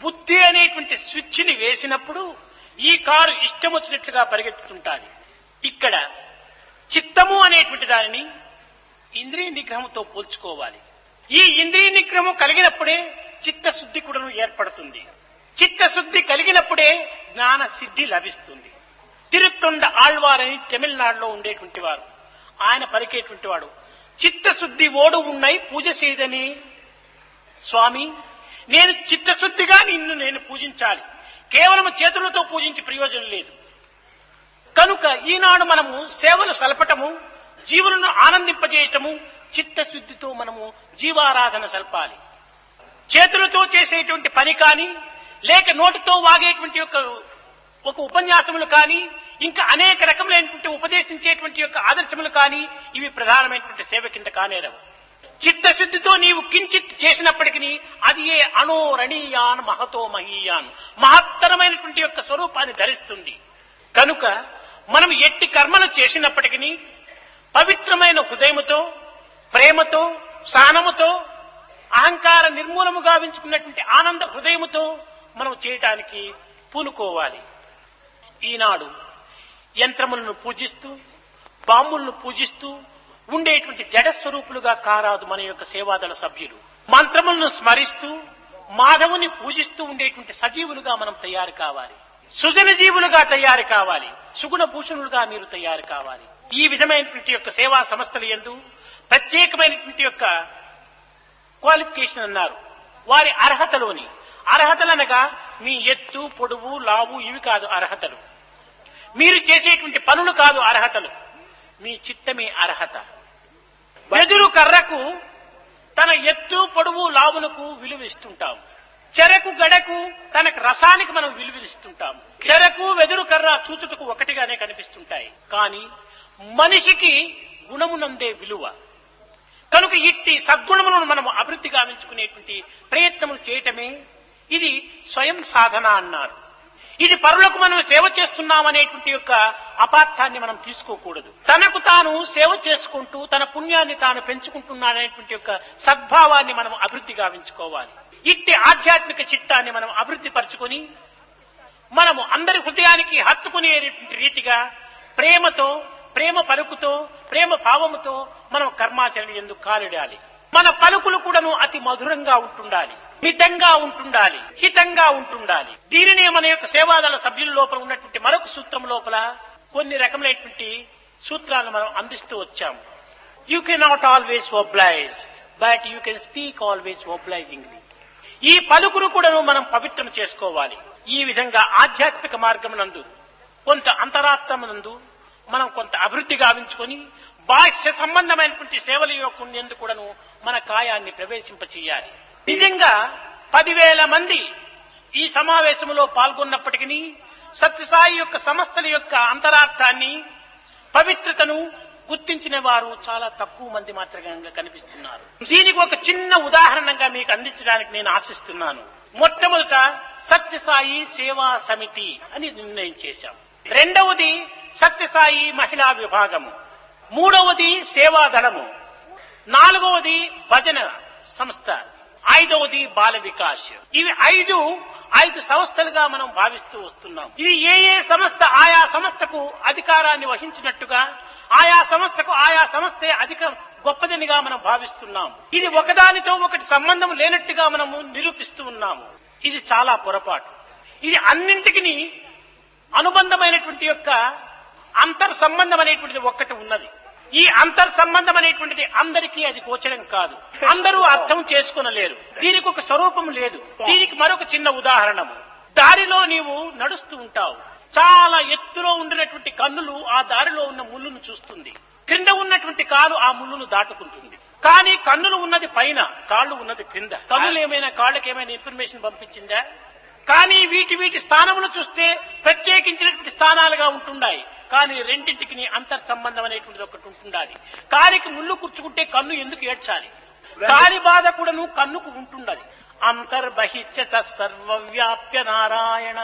బుద్ధి అనేటువంటి స్విచ్ ని వేసినప్పుడు ఈ కారు ఇష్టం వచ్చినట్లుగా పరిగెత్తుతుంటాది ఇక్కడ చిత్తము అనేటువంటి దానిని ఇంద్రియ నిగ్రహంతో పోల్చుకోవాలి ఈ ఇంద్రియ నిగ్రహం కలిగినప్పుడే చిత్తశుద్ధి కూడాను ఏర్పడుతుంది చిత్తశుద్ధి కలిగినప్పుడే జ్ఞాన సిద్ధి లభిస్తుంది తిరుత్తొండ ఆళ్వారని తమిళనాడులో ఉండేటువంటి వారు ఆయన పలికేటువంటి వాడు చిత్తశుద్ధి ఓడు ఉన్నై పూజ చేయదని స్వామి నేను చిత్తశుద్ధిగా నిన్ను నేను పూజించాలి కేవలం చేతులతో పూజించి ప్రయోజనం లేదు కనుక ఈనాడు మనము సేవలు సలపటము జీవులను ఆనందింపజేయటము చిత్తశుద్ధితో మనము జీవారాధన సల్పాలి చేతులతో చేసేటువంటి పని కానీ లేక నోటితో వాగేటువంటి యొక్క ఒక ఉపన్యాసములు కానీ ఇంకా అనేక రకములైనటువంటి ఉపదేశించేటువంటి యొక్క ఆదర్శములు కానీ ఇవి ప్రధానమైనటువంటి సేవ కింద కానేరవు చిత్తశుద్ధితో నీవు కించిత్ చేసినప్పటికీ అది ఏ అణోరణీయాన్ మహతో మహీయాన్ మహత్తరమైనటువంటి యొక్క స్వరూపాన్ని ధరిస్తుంది కనుక మనం ఎట్టి కర్మలు చేసినప్పటికీ పవిత్రమైన హృదయముతో ప్రేమతో సహనముతో అహంకార నిర్మూలము గావించుకున్నటువంటి ఆనంద హృదయముతో మనం చేయటానికి పూనుకోవాలి ఈనాడు యంత్రములను పూజిస్తూ బాంబులను పూజిస్తూ ఉండేటువంటి జడ స్వరూపులుగా కారాదు మన యొక్క సేవాదళ సభ్యులు మంత్రములను స్మరిస్తూ మాధవుని పూజిస్తూ ఉండేటువంటి సజీవులుగా మనం తయారు కావాలి సుజన జీవులుగా తయారు కావాలి సుగుణ భూషణులుగా మీరు తయారు కావాలి ఈ విధమైనటువంటి యొక్క సేవా సంస్థలు ఎందు ప్రత్యేకమైనటువంటి యొక్క క్వాలిఫికేషన్ అన్నారు వారి అర్హతలోని అర్హతలనగా మీ ఎత్తు పొడువు లావు ఇవి కాదు అర్హతలు మీరు చేసేటువంటి పనులు కాదు అర్హతలు మీ చిత్తమే అర్హత వెదురు కర్రకు తన ఎత్తు పొడువు లావునకు విలువ ఇస్తుంటాం చెరకు గడకు తనకు రసానికి మనం విలువిస్తుంటాం చెరకు వెదురు కర్ర చూచుటకు ఒకటిగానే కనిపిస్తుంటాయి కానీ మనిషికి గుణమునందే విలువ కనుక ఇట్టి సద్గుణములను మనం అభివృద్ధి గావించుకునేటువంటి ప్రయత్నములు చేయటమే ఇది స్వయం సాధన అన్నారు ఇది పరులకు మనం సేవ చేస్తున్నామనేటువంటి యొక్క అపార్థాన్ని మనం తీసుకోకూడదు తనకు తాను సేవ చేసుకుంటూ తన పుణ్యాన్ని తాను పెంచుకుంటున్నాడనేటువంటి యొక్క సద్భావాన్ని మనం అభివృద్ధి గావించుకోవాలి ఇట్టి ఆధ్యాత్మిక చిత్తాన్ని మనం అభివృద్ధి పరుచుకొని మనము అందరి హృదయానికి హత్తుకునేటువంటి రీతిగా ప్రేమతో ప్రేమ పలుకుతో ప్రేమ భావముతో మనం కర్మాచరణ ఎందుకు కాలిడాలి మన పలుకులు కూడాను అతి మధురంగా ఉంటుండాలి మితంగా ఉంటుండాలి హితంగా ఉంటుండాలి దీనినే మన యొక్క సేవాదళ సభ్యుల లోపల ఉన్నటువంటి మరొక సూత్రం లోపల కొన్ని రకములైనటువంటి సూత్రాలను మనం అందిస్తూ వచ్చాము you cannot always oblige but you can speak always obligingly ఈ పలుకును కూడాను మనం పవిత్రం చేసుకోవాలి ఈ విధంగా ఆధ్యాత్మిక మార్గమునందు కొంత అంతరాత్మనందు మనం కొంత అభివృద్ధి గావించుకొని బాహ్య సంబంధమైనటువంటి సేవల యొక్క ఎందుకు కూడాను మన కాయాన్ని ప్రవేశింపచేయాలి నిజంగా పదివేల మంది ఈ సమావేశంలో పాల్గొన్నప్పటికీ సత్యసాయి యొక్క సంస్థల యొక్క అంతరార్థాన్ని పవిత్రతను గుర్తించిన వారు చాలా తక్కువ మంది మాత్రమే కనిపిస్తున్నారు దీనికి ఒక చిన్న ఉదాహరణగా మీకు అందించడానికి నేను ఆశిస్తున్నాను మొట్టమొదట సత్యసాయి సేవా సమితి అని నిర్ణయం చేశాం రెండవది సత్యసాయి మహిళా విభాగము మూడవది సేవాదళము నాలుగవది భజన సంస్థ ఐదవది బాల వికాస్ ఇవి ఐదు ఐదు సంస్థలుగా మనం భావిస్తూ వస్తున్నాం ఇది ఏ ఏ సంస్థ ఆయా సంస్థకు అధికారాన్ని వహించినట్టుగా ఆయా సంస్థకు ఆయా సంస్థే అధిక గొప్పదనిగా మనం భావిస్తున్నాం ఇది ఒకదానితో ఒకటి సంబంధం లేనట్టుగా మనము నిరూపిస్తూ ఉన్నాము ఇది చాలా పొరపాటు ఇది అన్నింటికి అనుబంధమైనటువంటి యొక్క అంతర్ సంబంధం అనేటువంటిది ఒక్కటి ఉన్నది ఈ అంతర్ సంబంధం అనేటువంటిది అందరికీ అది గోచరం కాదు అందరూ అర్థం చేసుకునలేరు దీనికి ఒక స్వరూపం లేదు దీనికి మరొక చిన్న ఉదాహరణము దారిలో నీవు నడుస్తూ ఉంటావు చాలా ఎత్తులో ఉండినటువంటి కన్నులు ఆ దారిలో ఉన్న ముళ్ళును చూస్తుంది క్రింద ఉన్నటువంటి కాలు ఆ ముళ్ళును దాటుకుంటుంది కానీ కన్నులు ఉన్నది పైన కాళ్ళు ఉన్నది క్రింద కన్నులు ఏమైనా కాళ్ళకి ఏమైనా ఇన్ఫర్మేషన్ పంపించిందా కానీ వీటి వీటి స్థానమును చూస్తే ప్రత్యేకించినటువంటి స్థానాలుగా ఉంటున్నాయి కానీ రెండింటికి అంతర్ సంబంధం అనేటువంటిది ఒకటి ఉంటుండాలి కాలికి ముళ్ళు కూర్చుకుంటే కన్ను ఎందుకు ఏడ్చాలి కాలి బాధ కూడాను కన్నుకు ఉంటుండాలి అంతర్బహిష్యత సర్వవ్యాప్య నారాయణ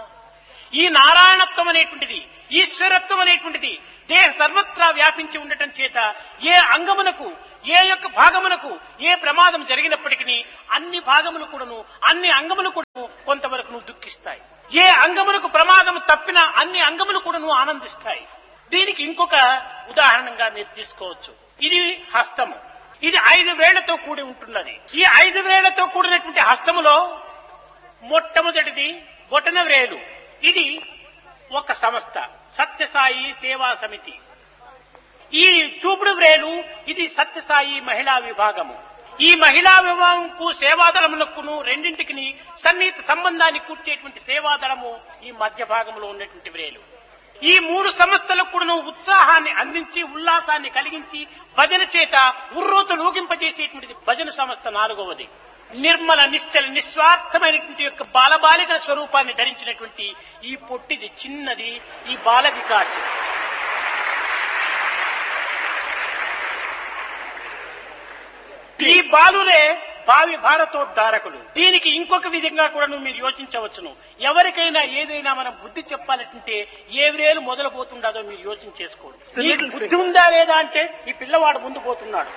ఈ నారాయణత్వం అనేటువంటిది ఈశ్వరత్వం అనేటువంటిది దేహ సర్వత్రా వ్యాపించి ఉండటం చేత ఏ అంగమునకు ఏ యొక్క భాగమునకు ఏ ప్రమాదం జరిగినప్పటికీ అన్ని భాగములు కూడాను అన్ని అంగములు కూడాను కొంతవరకు నువ్వు దుఃఖిస్తాయి ఏ అంగములకు ప్రమాదం తప్పినా అన్ని అంగములు కూడా నువ్వు ఆనందిస్తాయి దీనికి ఇంకొక ఉదాహరణగా మీరు తీసుకోవచ్చు ఇది హస్తము ఇది ఐదు వేళ్లతో కూడి ఉంటున్నది ఈ ఐదు వేళ్లతో కూడినటువంటి హస్తములో మొట్టమొదటిది బొటన వ్రేలు ఇది ఒక సంస్థ సత్యసాయి సేవా సమితి ఈ చూపుడు వ్రేలు ఇది సత్యసాయి మహిళా విభాగము ఈ మహిళా విభాగంకు సేవాదళములకును రెండింటికి సన్నిహిత సంబంధాన్ని కూర్చేటువంటి సేవాదళము ఈ మధ్య భాగంలో ఉన్నటువంటి వ్రేలు ఈ మూడు సంస్థలకు కూడా ఉత్సాహాన్ని అందించి ఉల్లాసాన్ని కలిగించి భజన చేత ఉర్రూతలు ఊగింపజేసేటువంటిది భజన సంస్థ నాలుగవది నిర్మల నిశ్చల నిస్వార్థమైనటువంటి యొక్క బాలబాలికల స్వరూపాన్ని ధరించినటువంటి ఈ పొట్టిది చిన్నది ఈ బాల వికాస్ ఈ బాలులే భావి భారతోద్ధారకులు దీనికి ఇంకొక విధంగా కూడా మీరు యోచించవచ్చును ఎవరికైనా ఏదైనా మనం బుద్ధి చెప్పాలంటే ఏ వేలు మొదలుపోతుండదో మీరు యోచన చేసుకోండి The నీకు little బుద్ధి finger. ఉందా లేదా అంటే ఈ పిల్లవాడు ముందు పోతున్నాడు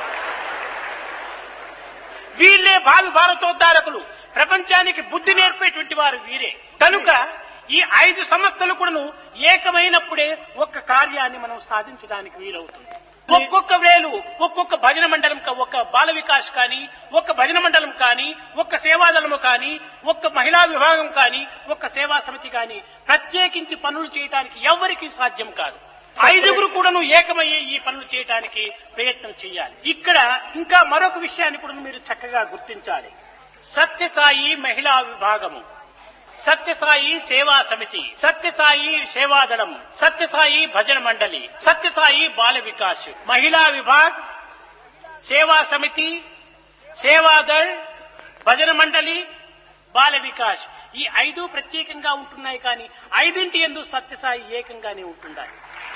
వీళ్ళే భావి భారతోద్ధారకులు ప్రపంచానికి బుద్ధి నేర్పేటువంటి వారు వీరే కనుక ఈ ఐదు సంస్థలు కూడాను ఏకమైనప్పుడే ఒక్క కార్యాన్ని మనం సాధించడానికి వీలవుతుంది ఒక్కొక్క వేలు ఒక్కొక్క భజన మండలం కా- ఒక బాల వికాస్ కానీ ఒక్క భజన మండలం కానీ ఒక్క సేవాదళము కానీ ఒక్క మహిళా విభాగం కానీ ఒక్క సేవా సమితి కానీ ప్రత్యేకించి పనులు చేయడానికి ఎవరికి సాధ్యం కాదు ఐదుగురు కూడాను ఏకమయ్యే ఈ పనులు చేయడానికి ప్రయత్నం చేయాలి ఇక్కడ ఇంకా మరొక విషయాన్ని కూడా మీరు చక్కగా గుర్తించాలి సత్యసాయి మహిళా విభాగము సత్యసాయి సేవా సమితి సత్యసాయి సేవాదళం సత్యసాయి భజన మండలి సత్యసాయి బాల వికాస్ మహిళా విభాగ్ సేవా సమితి సేవాదళ్ భజన మండలి బాల వికాస్ ఈ ఐదు ప్రత్యేకంగా ఉంటున్నాయి కానీ ఐదింటి ఎందు సత్యసాయి ఏకంగానే ఉంటున్నాయి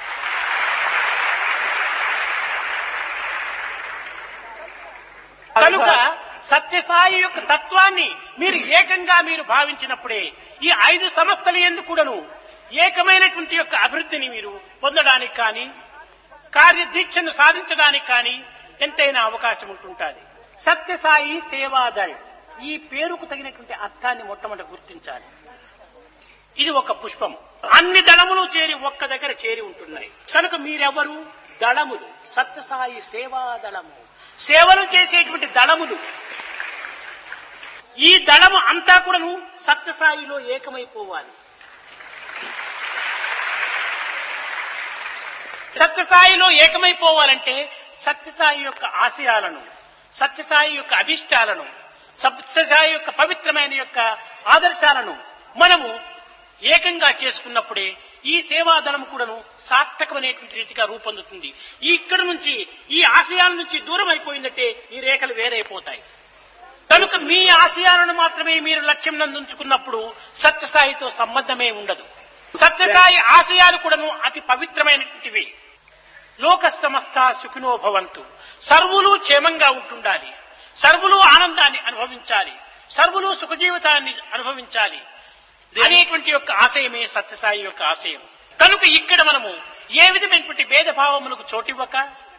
కనుక సత్యసాయి యొక్క తత్వాన్ని మీరు ఏకంగా మీరు భావించినప్పుడే ఈ ఐదు సంస్థలు ఎందుకు కూడాను ఏకమైనటువంటి యొక్క అభివృద్ధిని మీరు పొందడానికి కానీ కార్యదీక్షను సాధించడానికి కానీ ఎంతైనా అవకాశం ఉంటుంటుంది సత్యసాయి సేవాదళ్ ఈ పేరుకు తగినటువంటి అర్థాన్ని మొట్టమొదటి గుర్తించాలి ఇది ఒక పుష్పం అన్ని దళములు చేరి ఒక్క దగ్గర చేరి ఉంటున్నాయి కనుక మీరెవరు దళములు సత్యసాయి సేవా దళము సేవలు చేసేటువంటి దళములు ఈ దళము అంతా కూడాను సత్యసాయిలో ఏకమైపోవాలి సత్యసాయిలో ఏకమైపోవాలంటే సత్యసాయి యొక్క ఆశయాలను సత్యసాయి యొక్క అభిష్టాలను సత్యసాయి యొక్క పవిత్రమైన యొక్క ఆదర్శాలను మనము ఏకంగా చేసుకున్నప్పుడే ఈ సేవాదళం కూడాను సార్థకమైనటువంటి రీతిగా రూపొందుతుంది ఈ ఇక్కడ నుంచి ఈ ఆశయాల నుంచి దూరం అయిపోయిందంటే ఈ రేఖలు వేరైపోతాయి కనుక మీ ఆశయాలను మాత్రమే మీరు లక్ష్యం నందుంచుకున్నప్పుడు సత్యసాయితో సంబంధమే ఉండదు సత్యసాయి ఆశయాలు కూడాను అతి పవిత్రమైనటువంటివి లోక సమస్త సుఖినో భవంతు సర్వులు క్షేమంగా ఉంటుండాలి సర్వులు ఆనందాన్ని అనుభవించాలి సర్వులు సుఖజీవితాన్ని అనుభవించాలి అనేటువంటి యొక్క ఆశయమే సత్యసాయి యొక్క ఆశయం కనుక ఇక్కడ మనము ఏ విధమైనటువంటి భేదభావములకు చోటివ్వక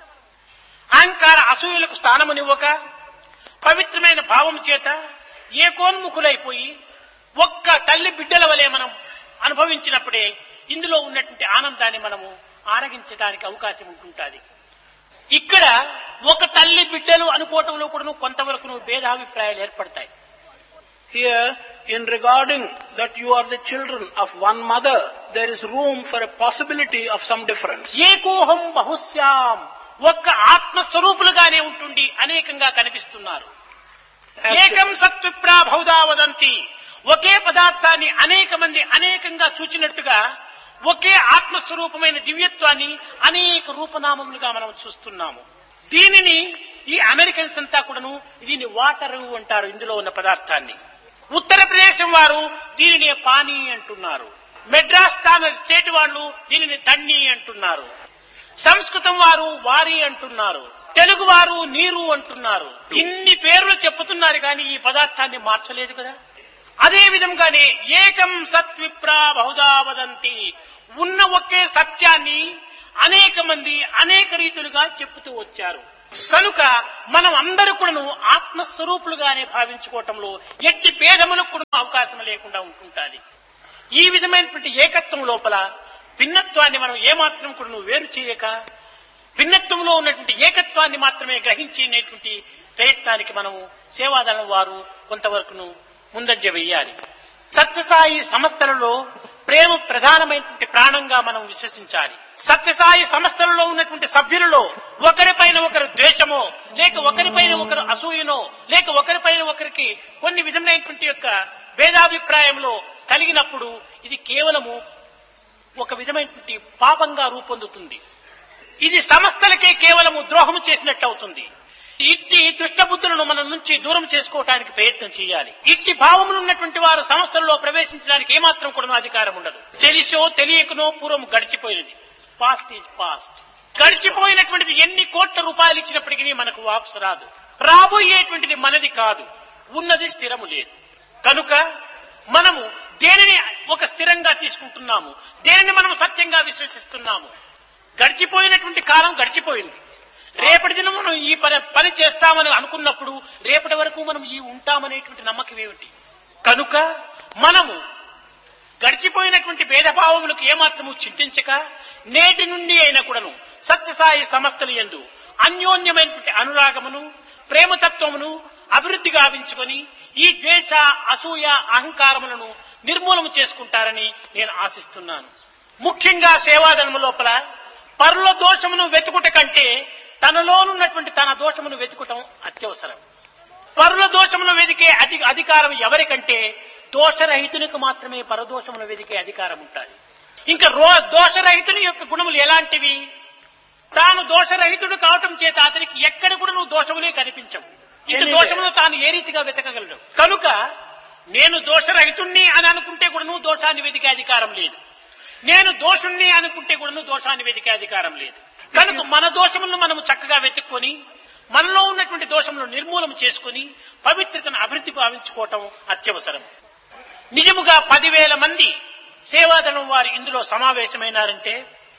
అహంకార అసూయలకు స్థానమునివ్వక పవిత్రమైన భావం చేత ఏకోన్ముఖులైపోయి ఒక్క తల్లి బిడ్డల వలె మనం అనుభవించినప్పుడే ఇందులో ఉన్నటువంటి ఆనందాన్ని మనము ఆరగించడానికి అవకాశం ఉంటుంటుంది ఇక్కడ ఒక తల్లి బిడ్డలు అనుకోవటంలో కూడా కొంతవరకు భేదాభిప్రాయాలు ఏర్పడతాయి Here, in regarding that you are the children of one mother, there is room for a possibility of some difference. ఏకోహం బహుశ్యాం ఒక్క ఆత్మస్వరూపులుగానే ఉంటుండి అనేకంగా కనిపిస్తున్నారు As ఏకం సత్విప్రా బహుదా వదంతి ఒకే పదార్థాన్ని అనేక మంది అనేకంగా చూచినట్టుగా ఒకే ఆత్మస్వరూపమైన దివ్యత్వాన్ని అనేక రూపనామములుగా మనం చూస్తున్నాము దీనిని ఈ అమెరికన్స్ అంతా కూడాను దీన్ని వాటర్ అంటారు ఇందులో ఉన్న పదార్థాన్ని ఉత్తరప్రదేశం వారు దీనిని పానీ అంటున్నారు మెడ్రాస్ స్థాన స్టేట్ వాళ్ళు దీనిని తన్ని అంటున్నారు సంస్కృతం వారు వారి అంటున్నారు తెలుగు వారు నీరు అంటున్నారు ఇన్ని పేర్లు చెప్పుతున్నారు కానీ ఈ పదార్థాన్ని మార్చలేదు కదా అదే విధంగానే ఏకం సత్విప్రా బహుదా వదంతి ఉన్న ఒకే సత్యాన్ని అనేక మంది అనేక రీతులుగా చెప్పుతూ వచ్చారు కనుక మనం అందరూ కూడాను ఆత్మస్వరూపులుగానే భావించుకోవటంలో ఎట్టి భేదములకు కూడా అవకాశం లేకుండా ఉంటుంటాది ఈ విధమైనటువంటి ఏకత్వం లోపల భిన్నత్వాన్ని మనం ఏమాత్రం కూడా వేరు చేయక భిన్నత్వంలో ఉన్నటువంటి ఏకత్వాన్ని మాత్రమే గ్రహించేటువంటి ప్రయత్నానికి మనము సేవాదళం వారు కొంతవరకును ముందంజ వెయ్యాలి సత్యసాయి సంస్థలలో ప్రేమ ప్రధానమైనటువంటి ప్రాణంగా మనం విశ్వసించాలి సత్యసాయి సంస్థలలో ఉన్నటువంటి సభ్యులలో ఒకరిపైన ఒకరు ద్వేషమో లేక ఒకరిపైన ఒకరు అసూయనో లేక ఒకరిపైన ఒకరికి కొన్ని విధమైనటువంటి యొక్క భేదాభిప్రాయంలో కలిగినప్పుడు ఇది కేవలము ఒక విధమైనటువంటి పాపంగా రూపొందుతుంది ఇది సంస్థలకే కేవలము ద్రోహము చేసినట్లు అవుతుంది ఇట్టి దుష్టబుద్ధులను మన నుంచి దూరం చేసుకోవటానికి ప్రయత్నం చేయాలి ఇట్టి భావములు ఉన్నటువంటి వారు సంస్థలలో ప్రవేశించడానికి ఏమాత్రం కూడా అధికారం ఉండదు తెలిసో తెలియకనో పూర్వం గడిచిపోయినది పాస్ట్ ఈజ్ పాస్ట్ గడిచిపోయినటువంటిది ఎన్ని కోట్ల రూపాయలు ఇచ్చినప్పటికీ మనకు వాపసు రాదు రాబోయేటువంటిది మనది కాదు ఉన్నది స్థిరము లేదు కనుక మనము దేనిని ఒక స్థిరంగా తీసుకుంటున్నాము దేనిని మనం సత్యంగా విశ్వసిస్తున్నాము గడిచిపోయినటువంటి కాలం గడిచిపోయింది రేపటి దినం మనం ఈ పని పని చేస్తామని అనుకున్నప్పుడు రేపటి వరకు మనం ఈ ఉంటామనేటువంటి నమ్మకం ఏమిటి కనుక మనము గడిచిపోయినటువంటి భేదభావములకు ఏమాత్రము చింతించక నేటి నుండి అయినా కూడాను సత్యసాయి సంస్థలు ఎందు అన్యోన్యమైనటువంటి అనురాగమును ప్రేమతత్వమును అభివృద్ధి గావించుకొని ఈ ద్వేష అసూయ అహంకారములను నిర్మూలన చేసుకుంటారని నేను ఆశిస్తున్నాను ముఖ్యంగా సేవాదనము లోపల పరుల దోషమును వెతుకుట కంటే తనలోనున్నటువంటి తన దోషమును వెతుకుటం అత్యవసరం పరుల దోషమును వెతికే అధి అధికారం ఎవరికంటే దోషరహితునికి మాత్రమే పరదోషమును వెతికే అధికారం ఉంటుంది ఇంకా రో దోషరహితుని యొక్క గుణములు ఎలాంటివి తాను దోషరహితుడు కావటం చేత అతనికి ఎక్కడ కూడా నువ్వు దోషములే కనిపించవు ఇంత Anyway. దోషమును తాను ఏ రీతిగా వెతకగలడు కనుక నేను దోషరహితుణ్ణి అని అనుకుంటే కూడా నువ్వు దోషాన్ని వెతికే అధికారం లేదు నేను దోషుణ్ణి అనుకుంటే కూడా నువ్వు దోషాన్ని వెతికే అధికారం లేదు కనుక మన దోషములను మనము చక్కగా వెతుక్కొని మనలో ఉన్నటువంటి దోషములను నిర్మూలన చేసుకొని పవిత్రతను అభివృద్ధి భావించుకోవటం అత్యవసరం నిజముగా పదివేల మంది సేవాదళం వారు ఇందులో సమావేశమైనారంటే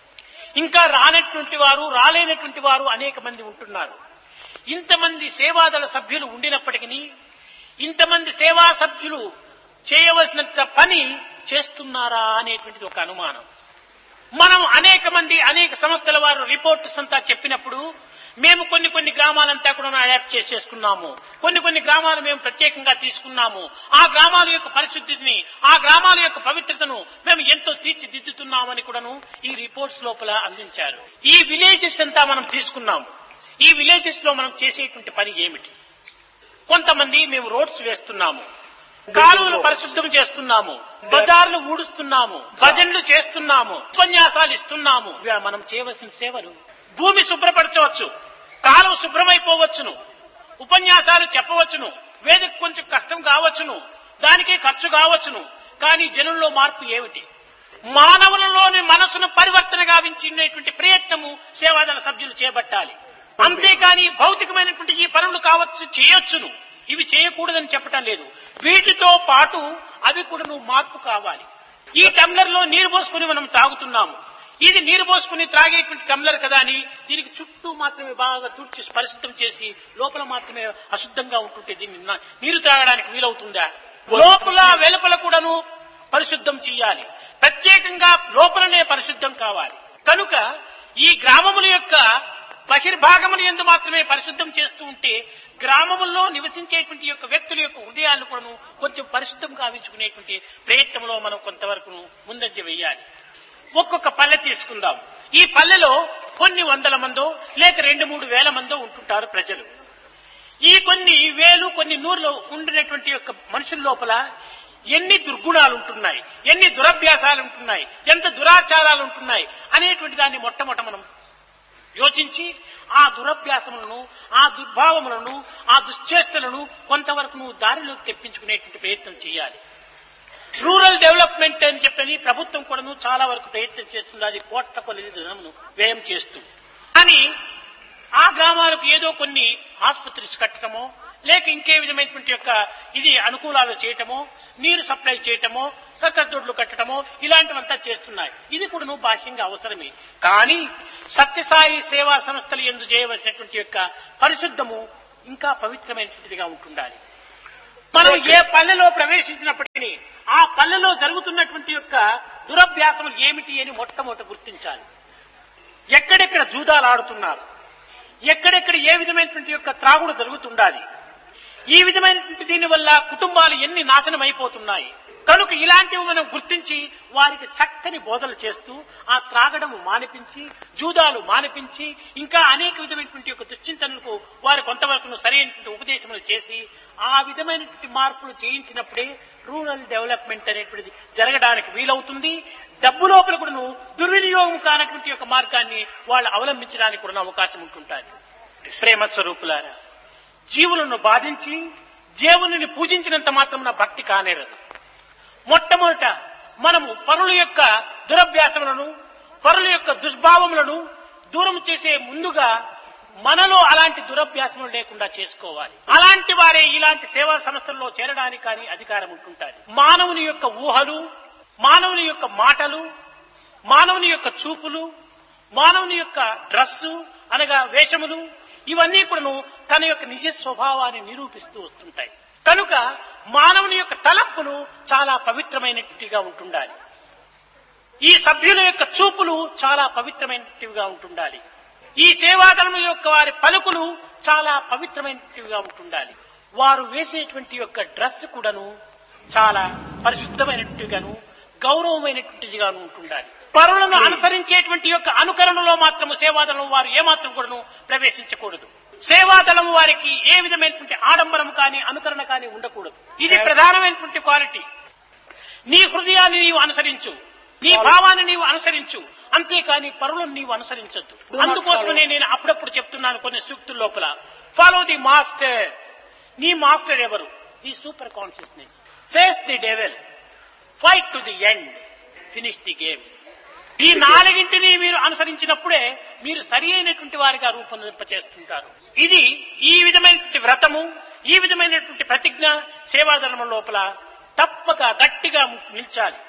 ఇంకా రానటువంటి వారు రాలేనటువంటి వారు అనేక మంది ఉంటున్నారు ఇంతమంది సేవాదళ సభ్యులు ఉండినప్పటికీ ఇంతమంది సేవా సభ్యులు చేయవలసినంత పని చేస్తున్నారా అనేటువంటిది ఒక అనుమానం మనం అనేక మంది అనేక సంస్థల వారు రిపోర్ట్స్ అంతా చెప్పినప్పుడు మేము కొన్ని కొన్ని గ్రామాలంతా కూడా అడాప్ట్ చేసేసుకున్నాము కొన్ని కొన్ని గ్రామాలు మేము ప్రత్యేకంగా తీసుకున్నాము ఆ గ్రామాల యొక్క పరిశుద్ధిని ఆ గ్రామాల యొక్క పవిత్రతను మేము ఎంతో తీర్చిదిద్దుతున్నామని కూడాను ఈ రిపోర్ట్స్ లోపల అందించారు ఈ విలేజెస్ అంతా మనం తీసుకున్నాము ఈ విలేజెస్ లో మనం చేసేటువంటి పని ఏమిటి కొంతమంది మేము రోడ్స్ వేస్తున్నాము కాలువలు పరిశుద్ధం చేస్తున్నాము బజార్లు ఊడుస్తున్నాము భజనలు చేస్తున్నాము ఉపన్యాసాలు ఇస్తున్నాము ఇవి మనం చేయవలసిన సేవలు భూమి శుభ్రపరచవచ్చు కాలువ శుభ్రమైపోవచ్చును ఉపన్యాసాలు చెప్పవచ్చును వేదిక కొంచెం కష్టం కావచ్చును దానికి ఖర్చు కావచ్చును కానీ జనుల్లో మార్పు ఏమిటి మానవులలోని మనసును పరివర్తన గావించినటువంటి ప్రయత్నము సేవాదళ సభ్యులు చేపట్టాలి అంతేకాని భౌతికమైనటువంటి ఈ పనులు కావచ్చు చేయొచ్చును ఇవి చేయకూడదని చెప్పటం లేదు వీటితో పాటు అవి కూడా నువ్వు మార్పు కావాలి ఈ టంబ్లర్ లో నీరు పోసుకుని మనం తాగుతున్నాము ఇది నీరు పోసుకుని త్రాగేటువంటి టంబ్లర్ కదా అని దీనికి చుట్టూ మాత్రమే బాగా తుడిచి పరిశుద్ధం చేసి లోపల మాత్రమే అశుద్ధంగా ఉంటుంటే దీన్ని నా- నీరు త్రాగడానికి వీలవుతుందా లోపల వెలుపల కూడాను పరిశుద్ధం చేయాలి ప్రత్యేకంగా లోపలనే పరిశుద్ధం కావాలి కనుక ఈ గ్రామముల యొక్క బహిర్భాగములు ఎందు మాత్రమే పరిశుద్ధం చేస్తూ ఉంటే గ్రామముల్లో నివసించేటువంటి యొక్క వ్యక్తుల యొక్క హృదయాలను కూడాను కొంచెం పరిశుద్ధం కావించుకునేటువంటి ప్రయత్నంలో మనం కొంతవరకు ముందంజ వేయాలి ఒక్కొక్క పల్లె తీసుకుందాం ఈ పల్లెలో కొన్ని వందల మందో లేక రెండు మూడు వేల మందో ఉంటుంటారు ప్రజలు ఈ కొన్ని వేలు కొన్ని నూరులో ఉండినటువంటి యొక్క మనుషుల లోపల ఎన్ని దుర్గుణాలు ఉంటున్నాయి ఎన్ని దురభ్యాసాలు ఉంటున్నాయి ఎంత దురాచారాలు ఉంటున్నాయి అనేటువంటి దాన్ని మొట్టమొదట మనం యోచించి ఆ దురభ్యాసములను ఆ దుర్భావములను ఆ దుశ్చేష్టలను కొంతవరకు నువ్వు దారిలోకి తెప్పించుకునేటువంటి ప్రయత్నం చేయాలి రూరల్ డెవలప్మెంట్ అని చెప్పని ప్రభుత్వం కూడాను చాలా వరకు ప్రయత్నం చేస్తుంది అది కోట్ల కొద్ది ధనమును వ్యయం చేస్తూ కానీ ఆ గ్రామాలకు ఏదో కొన్ని ఆసుపత్రిస్ కట్టడమో లేక ఇంకే విధమైనటువంటి యొక్క ఇది అనుకూలాలు చేయటమో నీరు సప్లై చేయటమో సర్కస్ కట్టడమో ఇలాంటివంతా చేస్తున్నాయి ఇది కూడా నువ్వు బాహ్యంగా అవసరమే కానీ సత్యసాయి సేవా సంస్థలు ఎందు చేయవలసినటువంటి యొక్క పరిశుద్ధము ఇంకా పవిత్రమైనటువంటిదిగా ఉంటుండాలి మనం ఏ పల్లెలో ప్రవేశించినప్పటికీ ఆ పల్లెలో జరుగుతున్నటువంటి యొక్క దురభ్యాసములు ఏమిటి అని మొట్టమొదట గుర్తించాలి ఎక్కడెక్కడ జూదాలు ఆడుతున్నారు ఎక్కడెక్కడ ఏ విధమైనటువంటి యొక్క త్రాగుడు జరుగుతుండాలి ఈ విధమైనటువంటి దీని వల్ల కుటుంబాలు ఎన్ని నాశనం అయిపోతున్నాయి కనుక ఇలాంటివి మనం గుర్తించి వారికి చక్కని బోధలు చేస్తూ ఆ త్రాగడము మానిపించి జూదాలు మానిపించి ఇంకా అనేక విధమైనటువంటి యొక్క దుశ్చింతనలకు వారు కొంతవరకు సరైనటువంటి ఉపదేశములు చేసి ఆ విధమైనటువంటి మార్పులు చేయించినప్పుడే రూరల్ డెవలప్మెంట్ అనేటువంటిది జరగడానికి వీలవుతుంది డబ్బు లోపల కూడాను దుర్వినియోగం కానటువంటి యొక్క మార్గాన్ని వాళ్ళు అవలంబించడానికి కూడా అవకాశం ఉంటుంటారు ప్రేమ స్వరూపులారా జీవులను బాధించి దేవుని పూజించినంత మాత్రం నా భక్తి కానేరదు మొట్టమొదట మనము పరుల యొక్క దురభ్యాసములను పరుల యొక్క దుష్భావములను దూరం చేసే ముందుగా మనలో అలాంటి దురభ్యాసములు లేకుండా చేసుకోవాలి అలాంటి వారే ఇలాంటి సేవా సంస్థల్లో చేరడానికి కానీ అధికారం ఉంటుంటారు మానవుని యొక్క ఊహలు మానవుని యొక్క మాటలు మానవుని యొక్క చూపులు మానవుని యొక్క డ్రస్సు అనగా వేషములు ఇవన్నీ కూడాను తన యొక్క నిజ స్వభావాన్ని నిరూపిస్తూ వస్తుంటాయి కనుక మానవుని యొక్క తలంపులు చాలా పవిత్రమైనట్టుగా ఉంటుండాలి ఈ సభ్యుల యొక్క చూపులు చాలా పవిత్రమైనట్టుగా ఉంటుండాలి ఈ సేవాదళం యొక్క వారి పలుకులు చాలా పవిత్రమైనట్టుగా ఉంటుండాలి వారు వేసేటువంటి యొక్క డ్రెస్ కూడాను చాలా పరిశుద్ధమైనట్టుగాను గౌరవమైనటువంటిదిగాను ఉంటుండాలి పరులను అనుసరించేటువంటి యొక్క అనుకరణలో మాత్రము సేవాదళం వారు ఏమాత్రం కూడాను ప్రవేశించకూడదు సేవాదళం వారికి ఏ విధమైనటువంటి ఆడంబరం కానీ అనుకరణ కానీ ఉండకూడదు ఇది ప్రధానమైనటువంటి క్వాలిటీ నీ హృదయాన్ని నీవు అనుసరించు నీ భావాన్ని నీవు అనుసరించు అంతేకాని పరులను నీవు అనుసరించొద్దు Do not అందుకోసమనే నేను అప్పుడప్పుడు చెప్తున్నాను కొన్ని సూక్తుల లోపల ఫాలో ది మాస్టర్ నీ మాస్టర్ ఎవరు ఈ super consciousness face the devil fight to the end finish the game ఈ నాలుగింటిని మీరు అనుసరించినప్పుడే మీరు సరి అయినటువంటి వారిగా రూపొందింపచేస్తుంటారు ఇది ఈ విధమైనటువంటి వ్రతము ఈ విధమైనటువంటి ప్రతిజ్ఞ సేవాధర్మం లోపల తప్పక గట్టిగా నిల్చాలి